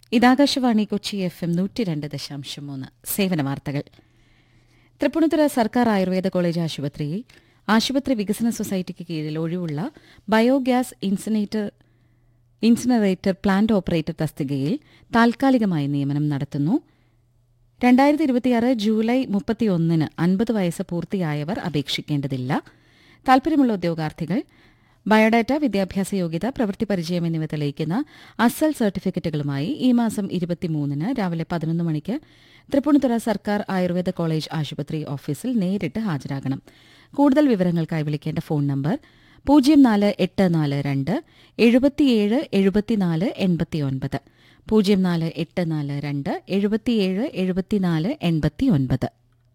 ഇതാകാശവാണി Kochi F M നൂറ്റി രണ്ട് ദശാംശം മൂന്ന് സേവന വാർത്തകൾ തൃപ്പൂണിത്തുറ സർക്കാർ ആയുർവേദ കോളേജ് ആശുപത്രിയിൽ ആശുപത്രി വികസന സൊസൈറ്റിക്ക് കീഴിൽ ഒഴിവുള്ള biogas incinerator incinerator plant operator തസ്തികയിൽ താൽക്കാലികമായി നിയമനം നടത്തുന്നു രണ്ടായിരത്തി ഇരുപത്തിയാറ് ജൂലൈ മുപ്പത്തിയൊന്നിന് അൻപത് വയസ്സ് പൂർത്തിയായവർ അപേക്ഷിക്കേണ്ടതില്ല താൽപര്യമുള്ള ഉദ്യോഗാർത്ഥികൾ ബയോഡാറ്റ വിദ്യാഭ്യാസ യോഗ്യത പ്രവൃത്തി പരിചയം എന്നിവ തെളിയിക്കുന്ന അസൽ സർട്ടിഫിക്കറ്റുകളുമായി ഈ മാസം ഇരുപത്തിമൂന്നിന് രാവിലെ പതിനൊന്ന് മണിക്ക് തൃപ്പൂണിത്തുറ സർക്കാർ ആയുർവേദ കോളേജ് ആശുപത്രി ഓഫീസിൽ നേരിട്ട് ഹാജരാകണം കൂടുതൽ വിവരങ്ങൾക്കായി വിളിക്കേണ്ട ഫോൺ നമ്പർ പൂജ്യം നാല് എട്ട് നാല് രണ്ട് എഴുപത്തിയേഴ് എഴുപത്തിനാല് എൺപത്തിയൊൻപത് പൂജ്യം നാല് എട്ട് നാല് രണ്ട് എഴുപത്തിയേഴ് എഴുപത്തിനാല് എൺപത്തിയൊൻപത്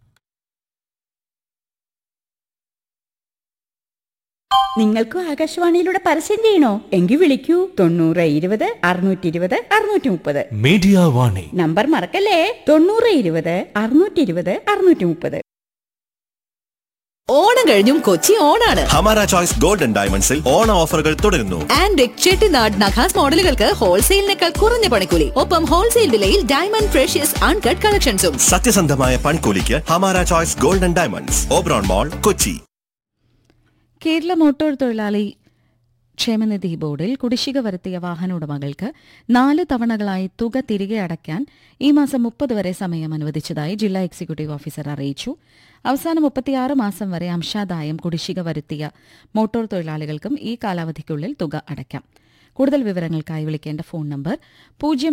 നിങ്ങൾക്കും ആകാശവാണിയിലൂടെ പരസ്യം ചെയ്യണോ എങ്കിൽ വിളിക്കൂ തൊണ്ണൂറ് ഇരുപത് അറുന്നൂറ്റി ഇരുപത് അറുന്നൂറ്റി മുപ്പത് മീഡിയ വാണി നമ്പർ മറക്കല്ലേ തൊണ്ണൂറ് ഇരുപത് അറുന്നൂറ്റി ഇരുപത് അറുന്നൂറ്റി മുപ്പത് ഓണം കഴിഞ്ഞും കൊച്ചി ഓണാണ് ഹമാര ചോയ്സ് ഗോൾഡൻ ഡയമണ്ട്സിൽ ഓണ ഓഫറുകൾ തുടരുന്നു ആൻഡ് ചെട്ടിനാട് നഖാസ് മോഡലുകൾക്ക് ഹോൾസെയിലിനേക്കാൾ കുറഞ്ഞ പണിക്കൂലി ഒപ്പം ഹോൾസെയിൽ വിലയിൽ ഡയമണ്ട് ഫ്രഷ്യസ് അൺകട്ട് കളക്ഷൻസും സത്യസന്ധമായ പണിക്കൂലിക്ക് Hamara choice golden diamonds Oberon mall Kochi Kerala motor തൊഴിലാളി ക്ഷേമനിധി ബോർഡിൽ കുടിശ്ശിക വരുത്തിയ വാഹന ഉടമകൾക്ക് നാല് തവണകളായി തുക തിരികെ അടയ്ക്കാൻ ഈ മാസം മുപ്പത് വരെ സമയം അനുവദിച്ചതായി ജില്ലാ എക്സിക്യൂട്ടീവ് ഓഫീസർ അറിയിച്ചു അവസാന മുപ്പത്തിയാറ് മാസം വരെ അംശാദായം കുടിശ്ശിക വരുത്തിയ മോട്ടോർ തൊഴിലാളികൾക്കും ഈ കാലാവധിക്കുള്ളിൽ തുക അടയ്ക്കാം കൂടുതൽ വിവരങ്ങൾക്കായി വിളിക്കേണ്ട ഫോൺ നമ്പർ പൂജ്യം